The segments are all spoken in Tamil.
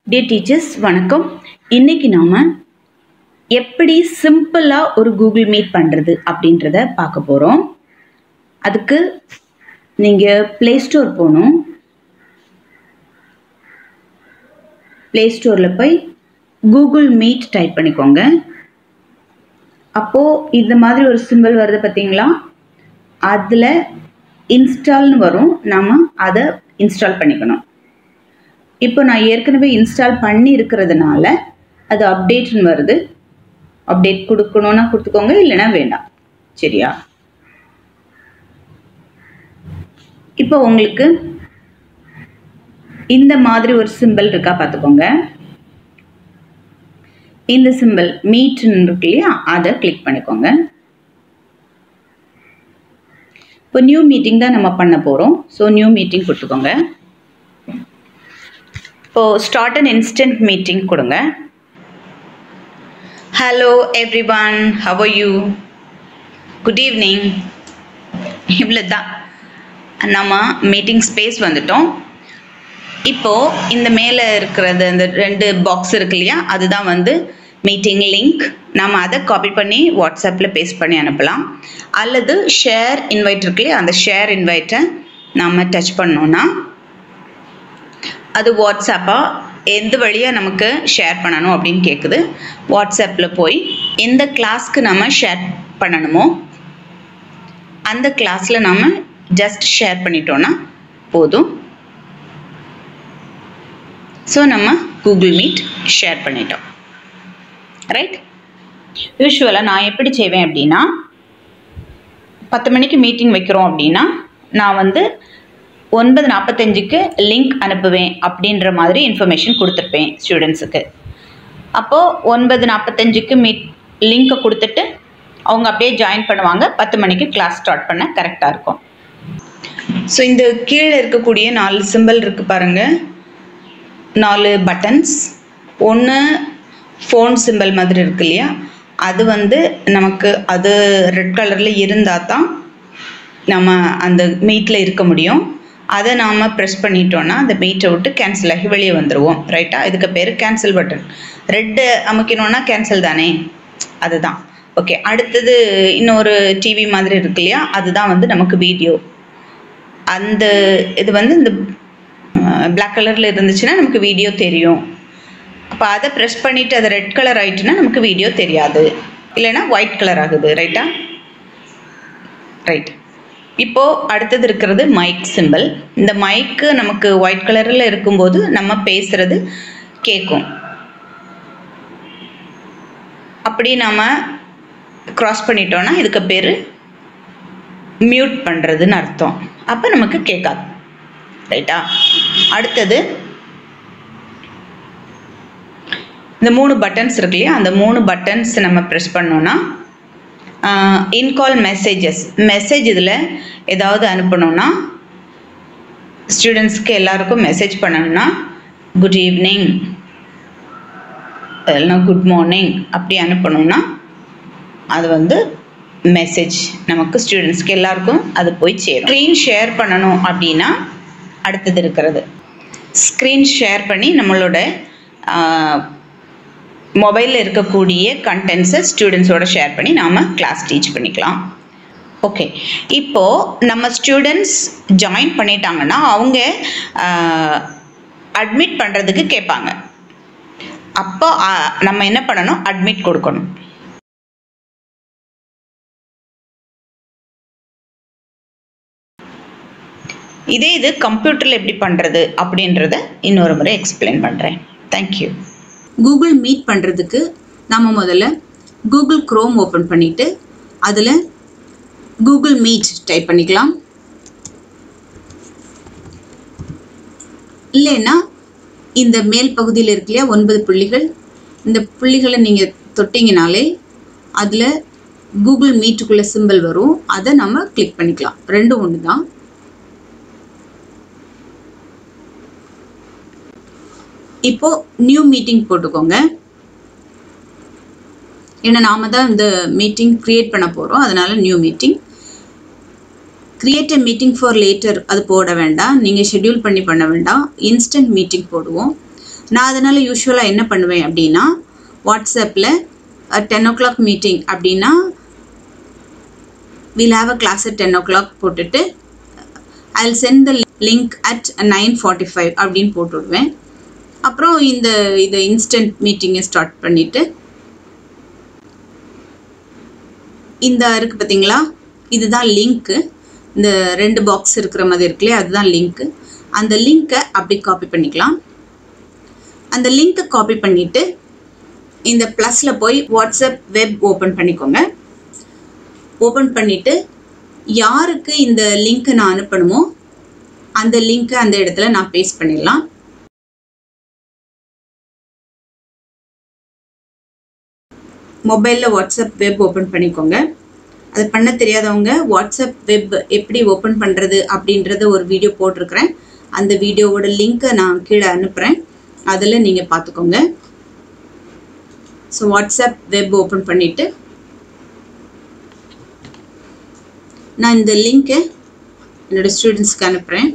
டியர் டீச்சர்ஸ் வணக்கம் இன்னைக்கு நாம எப்படி சிம்பிளாக ஒரு கூகுள் மீட் பண்ணுறது அப்படின்றத பார்க்க போகிறோம் அதுக்கு நீங்கள் ப்ளே ஸ்டோர் போகணும் ப்ளே ஸ்டோரில் போய் கூகுள் மீட் டைப் பண்ணிக்கோங்க அப்போது இந்த மாதிரி ஒரு சிம்பிள் வருது பார்த்தீங்களா அதில் இன்ஸ்டால்னு வரும் நாம் அதை இன்ஸ்டால் பண்ணிக்கணும் இப்போ நான் ஏற்கனவே இன்ஸ்டால் பண்ணி இருக்கிறதுனால அது அப்டேட்னு வருது அப்டேட் கொடுக்கணுன்னா கொடுத்துக்கோங்க இல்லைன்னா வேண்டாம் சரியா இப்போ உங்களுக்கு இந்த மாதிரி ஒரு சிம்பிள் இருக்கா பார்த்துக்கோங்க இந்த சிம்பிள் மீட்னு இருக்கு இல்லையா அதை கிளிக் பண்ணிக்கோங்க இப்போ நியூ மீட்டிங் தான் நம்ம பண்ண போகிறோம் ஸோ நியூ மீட்டிங் கொடுத்துக்கோங்க இப்போது ஸ்டார்ட் அண்ட் இன்ஸ்டன்ட் மீட்டிங் கொடுங்க hello everyone how you good evening இவ்வளோ தான் நம்ம மீட்டிங் ஸ்பேஸ் வந்துட்டோம் இப்போது இந்த மேலே இருக்கிறது அந்த ரெண்டு பாக்ஸ் இருக்கு இல்லையா அதுதான் வந்து மீட்டிங் லிங்க் நம்ம அதை காப்பி பண்ணி வாட்ஸ்அப்பில் பேஸ்ட் பண்ணி அனுப்பலாம் அல்லது ஷேர் இன்வைட் இருக்கு இல்லையா அந்த ஷேர் இன்வைட்டை நம்ம டச் பண்ணோன்னா அது வாட்ஸ்அப்பாக எந்த வழியாக நமக்கு ஷேர் பண்ணணும் அப்படின்னு கேட்குது வாட்ஸ்அப்பில் போய் எந்த கிளாஸ்க்கு நம்ம ஷேர் பண்ணணுமோ அந்த கிளாஸில் நம்ம ஜஸ்ட் ஷேர் பண்ணிட்டோன்னா போதும் ஸோ நம்ம கூகுள் மீட் ஷேர் பண்ணிட்டோம் ரைட் யூஸ்வலாக நான் எப்படி செய்வேன் அப்படின்னா பத்து மணிக்கு மீட்டிங் வைக்கிறோம் அப்படின்னா நான் வந்து ஒன்பது நாற்பத்தஞ்சுக்கு லிங்க் அனுப்புவேன் அப்படின்ற மாதிரி இன்ஃபர்மேஷன் கொடுத்துருப்பேன் ஸ்டூடெண்ட்ஸுக்கு அப்போது ஒன்பது நாற்பத்தஞ்சுக்கு மீட் லிங்க்கை கொடுத்துட்டு அவங்க அப்படியே ஜாயின் பண்ணுவாங்க பத்து மணிக்கு கிளாஸ் ஸ்டார்ட் பண்ண கரெக்டாக இருக்கும் ஸோ இந்த கீழே இருக்கக்கூடிய நாலு சிம்பிள் இருக்குது பாருங்கள் நாலு பட்டன்ஸ் ஒன்று ஃபோன் சிம்பிள் மாதிரி இருக்கு இல்லையா அது வந்து நமக்கு அது ரெட் கலரில் இருந்தால் தான் நம்ம அந்த மீட்டில் இருக்க முடியும் அதை நாம் ப்ரெஸ் பண்ணிட்டோன்னா அந்த மீட்டை விட்டு கேன்சல் ஆகி வெளியே வந்துடுவோம் ரைட்டா இதுக்கு பேர் கேன்சல் பட்டன் ரெட்டு அமுக்கினோன்னா கேன்சல் தானே அதுதான் ஓகே அடுத்தது இன்னொரு டிவி மாதிரி இருக்கு இல்லையா அதுதான் வந்து நமக்கு வீடியோ அந்த இது வந்து இந்த பிளாக் கலரில் இருந்துச்சுன்னா நமக்கு வீடியோ தெரியும் அப்போ அதை ப்ரெஸ் பண்ணிவிட்டு அது ரெட் கலர் ஆகிட்டுன்னா நமக்கு வீடியோ தெரியாது இல்லைன்னா ஒயிட் கலர் ஆகுது ரைட்டா ரைட் இப்போது அடுத்தது இருக்கிறது மைக் சிம்பிள் இந்த மைக்கு நமக்கு ஒயிட் கலரில் இருக்கும்போது நம்ம பேசுகிறது கேட்கும் அப்படி நாம் க்ராஸ் பண்ணிட்டோன்னா இதுக்கு பேர் மியூட் பண்ணுறதுன்னு அர்த்தம் அப்போ நமக்கு கேட்காது ரைட்டா அடுத்தது இந்த மூணு பட்டன்ஸ் இருக்கு இல்லையா அந்த மூணு பட்டன்ஸ் நம்ம ப்ரெஸ் பண்ணோன்னா இன்கால் மெசேஜஸ் மெசேஜ் இதில் ஏதாவது அனுப்பணும்னா ஸ்டூடெண்ட்ஸ்க்கு எல்லாருக்கும் மெசேஜ் பண்ணணும்னா குட் ஈவினிங் இல்லைனா குட் மார்னிங் அப்படி அனுப்பணும்னா அது வந்து மெசேஜ் நமக்கு ஸ்டூடெண்ட்ஸ்க்கு எல்லாருக்கும் அது போய் சேரும் ஸ்க்ரீன் ஷேர் பண்ணணும் அப்படின்னா அடுத்தது இருக்கிறது ஸ்க்ரீன் ஷேர் பண்ணி நம்மளோட மொபைலில் இருக்கக்கூடிய கண்டென்ட்ஸை ஸ்டூடெண்ட்ஸோட ஷேர் பண்ணி நாம் கிளாஸ் டீச் பண்ணிக்கலாம் ஓகே இப்போது நம்ம ஸ்டூடெண்ட்ஸ் ஜாயின் பண்ணிட்டாங்கன்னா அவங்க அட்மிட் பண்ணுறதுக்கு கேட்பாங்க அப்போ நம்ம என்ன பண்ணணும் அட்மிட் கொடுக்கணும் இதே இது கம்ப்யூட்டரில் எப்படி பண்ணுறது அப்படின்றத இன்னொரு முறை எக்ஸ்பிளைன் பண்ணுறேன் தேங்க்யூ கூகுள் மீட் பண்ணுறதுக்கு நம்ம முதல்ல கூகுள் க்ரோம் ஓப்பன் பண்ணிவிட்டு அதில் கூகுள் மீட் டைப் பண்ணிக்கலாம் இல்லைன்னா இந்த மேல் பகுதியில் இருக்கு இல்லையா ஒன்பது புள்ளிகள் இந்த புள்ளிகளை நீங்கள் தொட்டிங்கனாலே அதில் கூகுள் மீட்டுக்குள்ள சிம்பிள் வரும் அதை நம்ம கிளிக் பண்ணிக்கலாம் ரெண்டும் ஒன்று தான் இப்போ நியூ மீட்டிங் போட்டுக்கோங்க ஏன்னா நாம தான் இந்த மீட்டிங் க்ரியேட் பண்ண போகிறோம் அதனால new meeting create a meeting for later அது போட வேண்டாம் நீங்கள் ஷெட்யூல் பண்ணி பண்ண வேண்டாம் இன்ஸ்டன்ட் மீட்டிங் போடுவோம் நான் அதனால் யூஸ்வலாக என்ன பண்ணுவேன் அப்படின்னா வாட்ஸ்அப்பில் டென் ஓ கிளாக் மீட்டிங் அப்படின்னா will have a class at ten o'clock போட்டுட்டு I will send the link at nine forty five அப்படின்னு போட்டு விடுவேன் அப்புறம் இந்த இதை இன்ஸ்டன்ட் மீட்டிங்கை ஸ்டார்ட் பண்ணிவிட்டு இந்த இருக்குது பார்த்தீங்களா இதுதான் லிங்க்கு இந்த ரெண்டு பாக்ஸ் இருக்கிற மாதிரி இருக்கு இல்லையா அதுதான் லிங்க்கு அந்த லிங்க்கை அப்படி காப்பி பண்ணிக்கலாம் அந்த லிங்க்கை காப்பி பண்ணிவிட்டு இந்த ப்ளஸில் போய் வாட்ஸ்அப் வெப் ஓப்பன் பண்ணிக்கோங்க ஓப்பன் பண்ணிவிட்டு யாருக்கு இந்த லிங்க்கை நான் அனுப்பணுமோ அந்த லிங்க்கை அந்த இடத்துல நான் பேஸ்ட் பண்ணிடலாம் மொபைலில் வாட்ஸ்அப் வெப் ஓப்பன் பண்ணிக்கோங்க அது பண்ண தெரியாதவங்க வாட்ஸ்அப் வெப் எப்படி ஓப்பன் பண்ணுறது அப்படின்றத ஒரு வீடியோ போட்டிருக்கிறேன் அந்த வீடியோவோட லிங்க்கை நான் கீழே அனுப்புகிறேன் அதில் நீங்கள் பார்த்துக்கோங்க ஸோ வாட்ஸ்அப் வெப் ஓப்பன் பண்ணிவிட்டு நான் இந்த லிங்க்கை என்னோடய ஸ்டூடெண்ட்ஸ்க்கு அனுப்புகிறேன்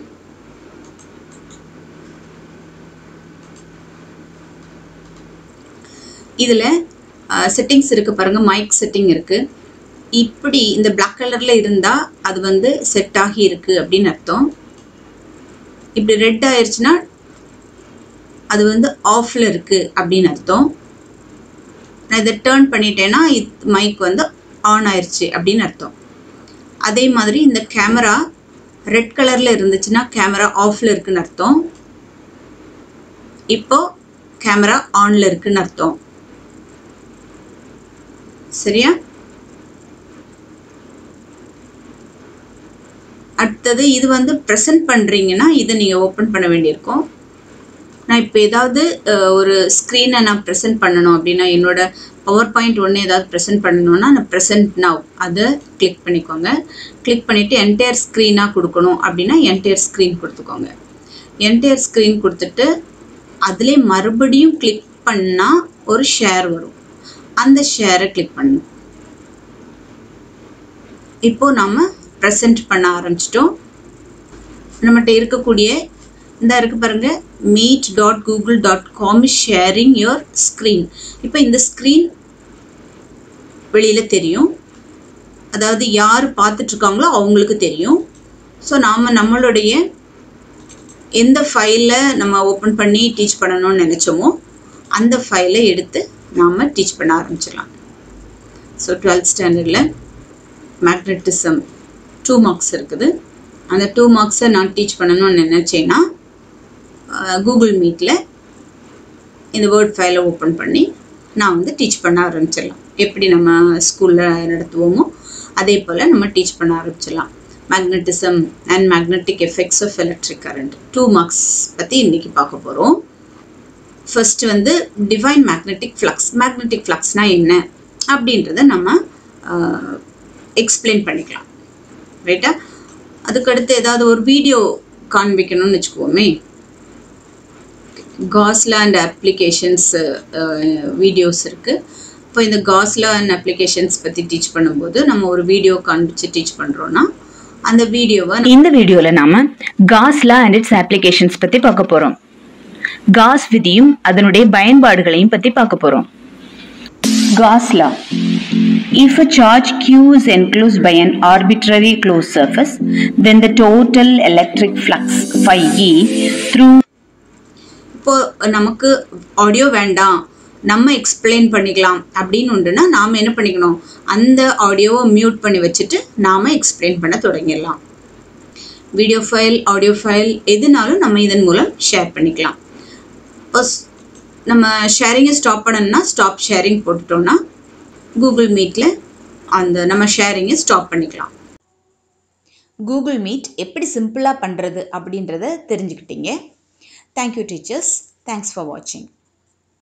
இதில் செட்டிங்ஸ் இருக்குது பாருங்கள் மைக் செட்டிங் இருக்குது இப்படி இந்த பிளாக் கலரில் இருந்தால் அது வந்து செட் ஆகி இருக்குது அப்படின்னு அர்த்தம் இப்படி ரெட் ஆயிடுச்சுன்னா அது வந்து ஆஃபில் இருக்குது அப்படின்னு அர்த்தம் நான் இதை டேர்ன் பண்ணிட்டேன்னா இது மைக் வந்து ஆன் ஆயிடுச்சு அப்படின்னு அர்த்தம் அதே மாதிரி இந்த கேமரா ரெட் கலரில் இருந்துச்சுன்னா கேமரா ஆஃபில் இருக்குன்னு அர்த்தம் இப்போ கேமரா ஆனில் இருக்குன்னு அர்த்தம் சரியா அடுத்தது இது வந்து ப்ரெசென்ட் பண்ணுறீங்கன்னா இதை நீங்கள் ஓப்பன் பண்ண வேண்டியிருக்கும் நான் இப்போ ஏதாவது ஒரு ஸ்க்ரீனை நான் ப்ரெசென்ட் பண்ணணும் அப்படின்னா என்னோட பவர் பாயிண்ட் ஒன்று ஏதாவது ப்ரெசென்ட் பண்ணணும்னா நான் ப்ரெசென்ட் நவ் அதை கிளிக் பண்ணிக்கோங்க கிளிக் பண்ணிவிட்டு என்டையர் ஸ்க்ரீனாக கொடுக்கணும் அப்படின்னா என்டையர் ஸ்க்ரீன் கொடுத்துக்கோங்க என்டையர் ஸ்க்ரீன் கொடுத்துட்டு அதிலே மறுபடியும் கிளிக் பண்ணால் ஒரு ஷேர் வரும் அந்த ஷேரை கிளிக் பண்ணணும் இப்போ நம்ம ப்ரெசென்ட் பண்ண ஆரம்பிச்சிட்டோம் நம்மகிட்ட இருக்கக்கூடிய இந்த இருக்கு பாருங்க meet dot Google dot com sharing your screen இப்போ இந்த ஸ்க்ரீன் வெளியில் தெரியும் அதாவது யார் பார்த்துட்ருக்காங்களோ அவங்களுக்கு தெரியும் ஸோ நாம் நம்மளுடைய எந்த ஃபைலில் நம்ம ஓப்பன் பண்ணி டீச் பண்ணணும்னு நினச்சோமோ அந்த ஃபைலை எடுத்து நாம் டீச் பண்ண ஆரம்பிச்சிடலாம் ஸோ டுவெல்த் ஸ்டாண்டர்டில் மேக்னட்டிசம் டூ மார்க்ஸ் இருக்குது அந்த டூ மார்க்ஸை நான் டீச் பண்ணணும்னு நினச்சேன்னா கூகுள் மீட்டில் இந்த வேர்ட் ஃபைலை ஓப்பன் பண்ணி நான் வந்து டீச் பண்ண ஆரம்பிச்சிடலாம் எப்படி நம்ம ஸ்கூலில் நடத்துவோமோ அதே போல் நம்ம டீச் பண்ண ஆரம்பிச்சிடலாம் magnetism and magnetic effects of electric current two marks பற்றி இன்றைக்கி பார்க்க போகிறோம் ஃபர்ஸ்ட் வந்து டிவைன் மேக்னெட்டிக் ஃப்ளக்ஸ் மேக்னெட்டிக் ஃப்ளக்ஸ்னால் என்ன அப்படின்றத நம்ம எக்ஸ்பிளைன் பண்ணிக்கலாம் ரைட்டா அதுக்கடுத்து ஏதாவது ஒரு வீடியோ காண்பிக்கணும்னு வச்சுக்குவோமே காஸ்லா அண்ட் அப்ளிகேஷன்ஸ் வீடியோஸ் இருக்குது இப்போ இந்த காஸ்லா அண்ட் அப்ளிகேஷன்ஸ் பற்றி டீச் பண்ணும்போது நம்ம ஒரு வீடியோ காண்பிச்சு டீச் பண்ணுறோன்னா அந்த வீடியோவை இந்த வீடியோல நாம காஸ்லா அண்ட் இட்ஸ் அப்ளிகேஷன்ஸ் பத்தி பார்க்க போறோம் காஸ் விதியும் அதனுடைய பயன்பாடுகளையும் பத்தி பார்க்க போறோம் Gauss law. If a charge Q is enclosed by an arbitrary closed surface, then the total electric flux phi E through இப்போ நமக்கு ஆடியோ வேண்டாம் நம்ம எக்ஸ்பிளைன் பண்ணிக்கலாம் அப்படின்னு உண்டுன்னா நாம் என்ன பண்ணிக்கணும் அந்த ஆடியோவை மியூட் பண்ணி வச்சுட்டு நாம் எக்ஸ்பிளைன் பண்ண தொடங்கிடலாம் வீடியோ ஃபைல் ஆடியோ ஃபைல் எதுனாலும் நம்ம இதன் மூலம் ஷேர் பண்ணிக்கலாம் இப்போ நம்ம ஷேரிங்கை ஸ்டாப் பண்ணணும்னா ஸ்டாப் ஷேரிங் போட்டுட்டோம்னா கூகுள் மீட்டில் அந்த நம்ம ஷேரிங்கை ஸ்டாப் பண்ணிக்கலாம் கூகுள் மீட் எப்படி சிம்பிளாக பண்ணுறது அப்படின்றத தெரிஞ்சுக்கிட்டீங்க தேங்க்யூ டீச்சர்ஸ் தேங்க்ஸ் ஃபார் வாட்சிங்